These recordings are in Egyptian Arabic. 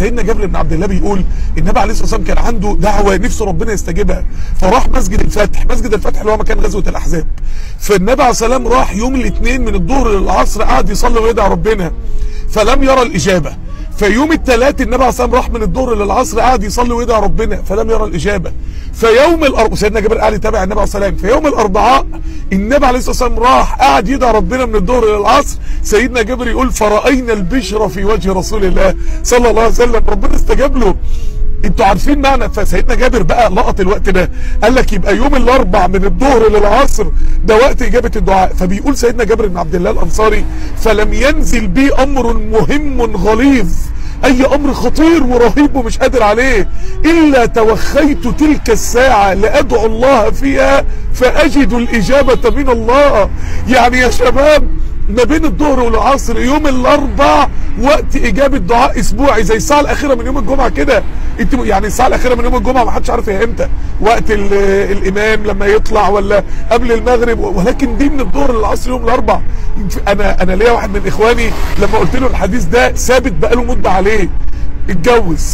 سيدنا جابر بن عبد الله بيقول النبي عليه الصلاه والسلام كان عنده دعوه نفسه ربنا يستجيبها فراح مسجد الفتح مسجد الفتح اللي هو مكان غزوه الاحزاب فالنبي عليه الصلاه والسلام راح يوم الاثنين من الظهر للعصر قعد يصلي ويدعي ربنا فلم يرى الاجابه فيوم الثلاث النبي عليه الصلاه والسلام راح من الظهر للعصر قعد يصلي ويدعي ربنا فلم يرى الاجابه فيوم الاربعاء سيدنا جابر قاعد يتابع النبي عليه الصلاه والسلام فيوم الاربعاء النبي عليه الصلاه والسلام راح قعد يدعي ربنا من الظهر للعصر سيدنا جابر يقول فراينا البشرى في وجه رسول الله صلى الله عليه وسلم ربنا استجاب له انتوا عارفين معنى فسيدنا جابر بقى لقط الوقت ده قال لك يبقى يوم الاربع من الظهر للعصر ده وقت اجابه الدعاء فبيقول سيدنا جابر بن عبد الله الانصاري فلم ينزل بي امر مهم غليظ اي امر خطير ورهيب ومش قادر عليه الا توخيت تلك الساعه لادعو الله فيها فاجد الاجابه من الله يعني يا شباب ما بين الظهر والعصر يوم الاربع وقت اجابه دعاء اسبوعي زي الساعه الاخيره من يوم الجمعه كده انت يعني الساعه الاخيره من يوم الجمعه ما حدش عارف هي امتى وقت الامام لما يطلع ولا قبل المغرب ولكن دي من الظهر للعصر يوم الاربع انا انا ليا واحد من اخواني لما قلت له الحديث ده ثابت بقاله مده عليه اتجوز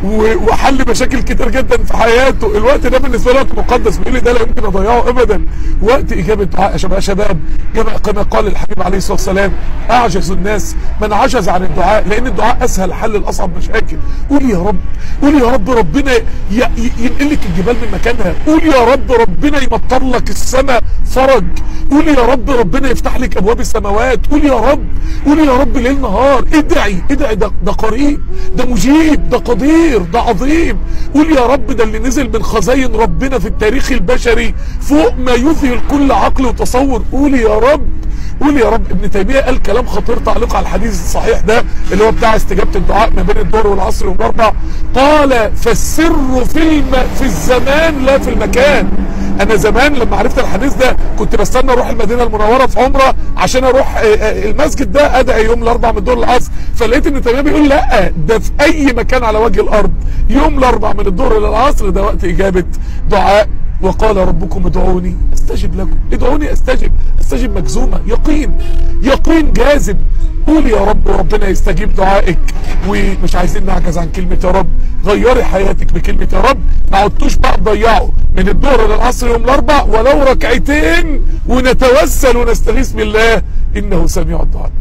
وحل مشاكل كتير جدا في حياته الوقت ده بالنسبه له مقدس بيقول لي ده لا يمكن اضيعه ابدا وقت اجابه دعاء يا شباب شباب كما قال الحبيب عليه الصلاه والسلام اعجز الناس من عجز عن الدعاء لان الدعاء اسهل حل لاصعب مشاكل قول يا رب قول يا رب ربنا ينقل لك الجبال من مكانها قول يا رب ربنا يمطر لك السماء فرج قول يا رب ربنا يفتح لك ابواب السماوات قول يا رب قول يا رب ليل نهار ادعي ادعي ده, ده قريب ده مجيب ده قدير ده عظيم قول يا رب ده اللي نزل من خزاين ربنا في التاريخ البشري فوق ما يذهل كل عقل وتصور قول يا رب قول يا رب ابن تيميه قال كلام خطير تعليق على الحديث الصحيح ده اللي هو بتاع استجابه الدعاء ما بين الظهر والعصر والاربع قال فالسر في الم... في الزمان لا في المكان انا زمان لما عرفت الحديث ده كنت بستنى اروح المدينه المنوره في عمره عشان اروح المسجد ده ادعي يوم الاربع من الظهر للعصر فلقيت ابن تيميه بيقول لا ده في اي مكان على وجه الارض يوم الاربع من الظهر للعصر ده وقت اجابه دعاء وقال ربكم ادعوني استجب لكم ادعوني استجب استجب مجزومه يقين يقين جازم قول يا رب وربنا يستجيب دعائك ومش عايزين نعجز عن كلمه يا رب غيري حياتك بكلمه يا رب ما عدتوش بقى تضيعوا من الظهر للعصر يوم الاربع ولو ركعتين ونتوسل ونستغيث بالله انه سميع الدعاء